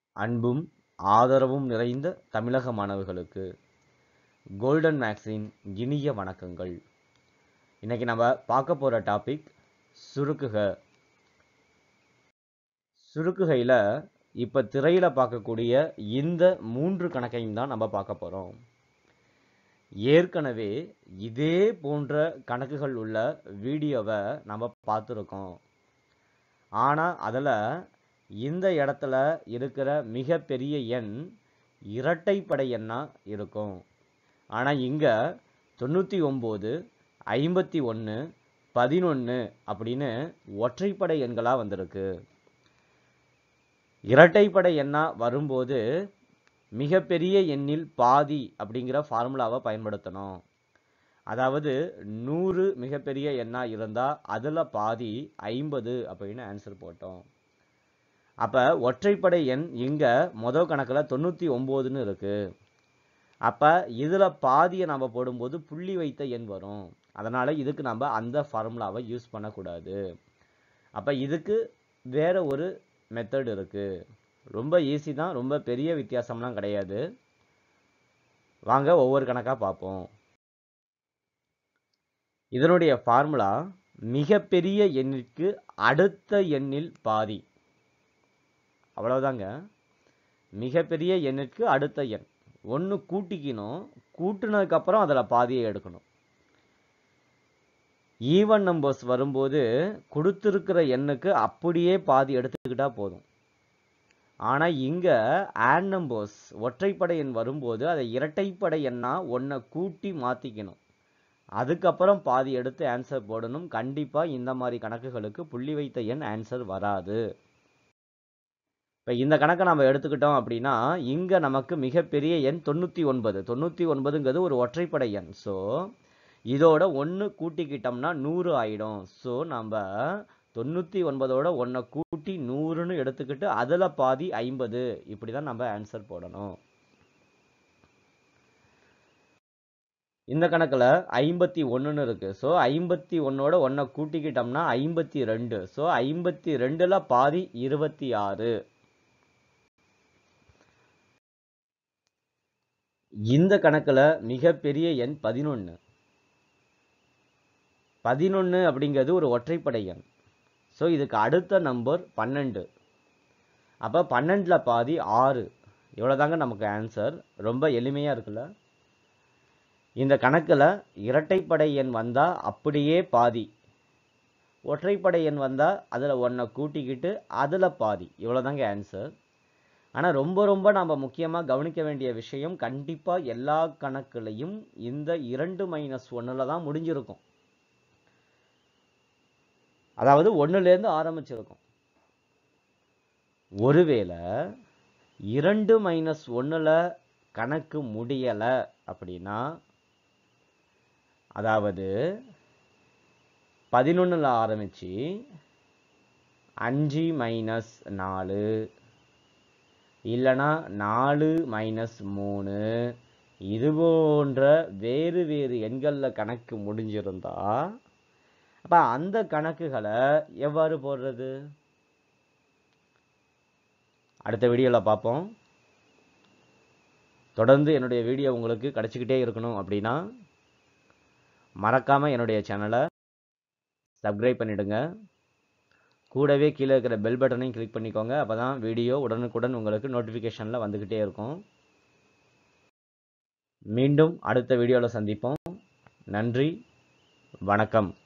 அன்பும் ஆதரவும் நிறைந்த தமிழக மாணவர்களுக்கு கோல்டன் மேக்ஸின் இனிய வணக்கங்கள் இன்னைக்கு நம்ம பார்க்க போகிற டாபிக் சுருக்குக சுருக்குகையில் இப்போ திரையில் பார்க்கக்கூடிய இந்த மூன்று கணக்கையும் தான் நம்ம பார்க்க போகிறோம் ஏற்கனவே இதே போன்ற கணக்குகள் உள்ள வீடியோவை நம்ம பார்த்துருக்கோம் ஆனால் அதில் இந்த இடத்துல இருக்கிற மிகப்பெரிய எண் இரட்டைப்படை எண்ணாக இருக்கும் ஆனால் இங்கே தொண்ணூற்றி ஒம்பது ஐம்பத்தி ஒன்று பதினொன்று அப்படின்னு ஒற்றைப்படை எண்களாக வந்திருக்கு இரட்டைப்படை எண்ணாக வரும்போது மிகப்பெரிய எண்ணில் பாதி அப்படிங்கிற ஃபார்முலாவை பயன்படுத்தணும் அதாவது நூறு மிகப்பெரிய எண்ணாக இருந்தால் அதில் பாதி ஐம்பது அப்படின்னு ஆன்சர் போட்டோம் அப்போ ஒற்றைப்படை எண் இங்கே மொதல் கணக்கில் தொண்ணூற்றி ஒம்போதுன்னு இருக்குது அப்போ இதில் பாதியை நம்ம போடும்போது புள்ளி வைத்த எண் வரும் அதனால் இதுக்கு நம்ம அந்த ஃபார்முலாவை யூஸ் பண்ணக்கூடாது அப்போ இதுக்கு வேற ஒரு மெத்தட் இருக்குது ரொம்ப ஈஸி தான் ரொம்ப பெரிய வித்தியாசம்லாம் கிடையாது வாங்க ஒவ்வொரு கணக்காக பார்ப்போம் இதனுடைய ஃபார்முலா மிகப்பெரிய எண்ணிற்கு அடுத்த எண்ணில் பாதி அவ்வளவுதாங்க மிகப்பெரிய எண்ணிற்கு அடுத்த எண் ஒன்று கூட்டிக்கணும் கூட்டினதுக்கப்புறம் அதில் பாதியை எடுக்கணும் ஈவன் நம்பர்ஸ் வரும்போது கொடுத்துருக்கிற எண்ணுக்கு அப்படியே பாதி எடுத்துக்கிட்டா போதும் ஆனால் இங்கே ஆன் நம்பர்ஸ் ஒற்றைப்படை எண் வரும்போது அதை இரட்டைப்படை எண்ணா ஒன்றை கூட்டி மாற்றிக்கணும் அதுக்கப்புறம் பாதி எடுத்து ஆன்சர் போடணும் கண்டிப்பாக இந்த மாதிரி கணக்குகளுக்கு புள்ளி வைத்த எண் ஆன்சர் வராது இப்போ இந்த கணக்கை நம்ம எடுத்துக்கிட்டோம் அப்படின்னா இங்கே நமக்கு மிகப்பெரிய எண் தொண்ணூற்றி ஒன்பது தொண்ணூற்றி ஒன்பதுங்கிறது ஒரு ஒற்றைப்படை எண் ஸோ இதோட ஒன்று கூட்டிக்கிட்டோம்னா நூறு ஆயிடும் ஸோ நம்ம தொண்ணூற்றி ஒன்பதோட ஒன்றை கூட்டி நூறுன்னு எடுத்துக்கிட்டு அதில் பாதி ஐம்பது இப்படி தான் நம்ம ஆன்சர் போடணும் இந்த கணக்கில் ஐம்பத்தி ஒன்றுன்னு இருக்குது ஸோ ஐம்பத்தி ஒன்னோட ஒன்றை கூட்டிக்கிட்டோம்னா ஐம்பத்தி ரெண்டு ஸோ ஐம்பத்தி ரெண்டில் பாதி இருபத்தி ஆறு இந்த கணக்கில் மிகப்பெரிய எண் பதினொன்று பதினொன்று அப்படிங்கிறது ஒரு ஒற்றைப்படை எண் ஸோ இதுக்கு அடுத்த நம்பர் பன்னெண்டு அப்போ பன்னெண்டில் பாதி ஆறு இவ்வளோதாங்க நமக்கு ஆன்சர் ரொம்ப எளிமையாக இருக்குல்ல இந்த கணக்கில் இரட்டைப்படை எண் வந்தால் அப்படியே பாதி ஒற்றைப்படை எண் வந்தால் அதில் ஒன்றை கூட்டிக்கிட்டு அதில் பாதி இவ்வளோதாங்க ஆன்சர் ஆனால் ரொம்ப ரொம்ப நம்ம முக்கியமாக கவனிக்க வேண்டிய விஷயம் கண்டிப்பாக எல்லா கணக்குலையும் இந்த இரண்டு மைனஸ் ஒன்றில் தான் முடிஞ்சிருக்கும் அதாவது ஒன்றுலேருந்து ஆரம்பிச்சிருக்கும் ஒருவேளை இரண்டு மைனஸ் ஒன்றில் கணக்கு முடியலை அப்படின்னா அதாவது பதினொன்றில் ஆரம்பித்து அஞ்சு மைனஸ் நாலு இல்லைனா நாலு மைனஸ் மூணு இது போன்ற வேறு வேறு எண்களில் கணக்கு முடிஞ்சிருந்தா அப்போ அந்த கணக்குகளை எவ்வாறு போடுறது அடுத்த வீடியோவில் பார்ப்போம் தொடர்ந்து என்னுடைய வீடியோ உங்களுக்கு கிடச்சிக்கிட்டே இருக்கணும் அப்படின்னா மறக்காமல் என்னுடைய சேனலை சப்ஸ்கிரைப் பண்ணிவிடுங்க கூடவே கீழே இருக்கிற பெல் பட்டனையும் கிளிக் பண்ணிக்கோங்க அப்போ தான் வீடியோ உடனுக்குடன் உங்களுக்கு நோட்டிஃபிகேஷனில் வந்துக்கிட்டே இருக்கும் மீண்டும் அடுத்த வீடியோவில் சந்திப்போம் நன்றி வணக்கம்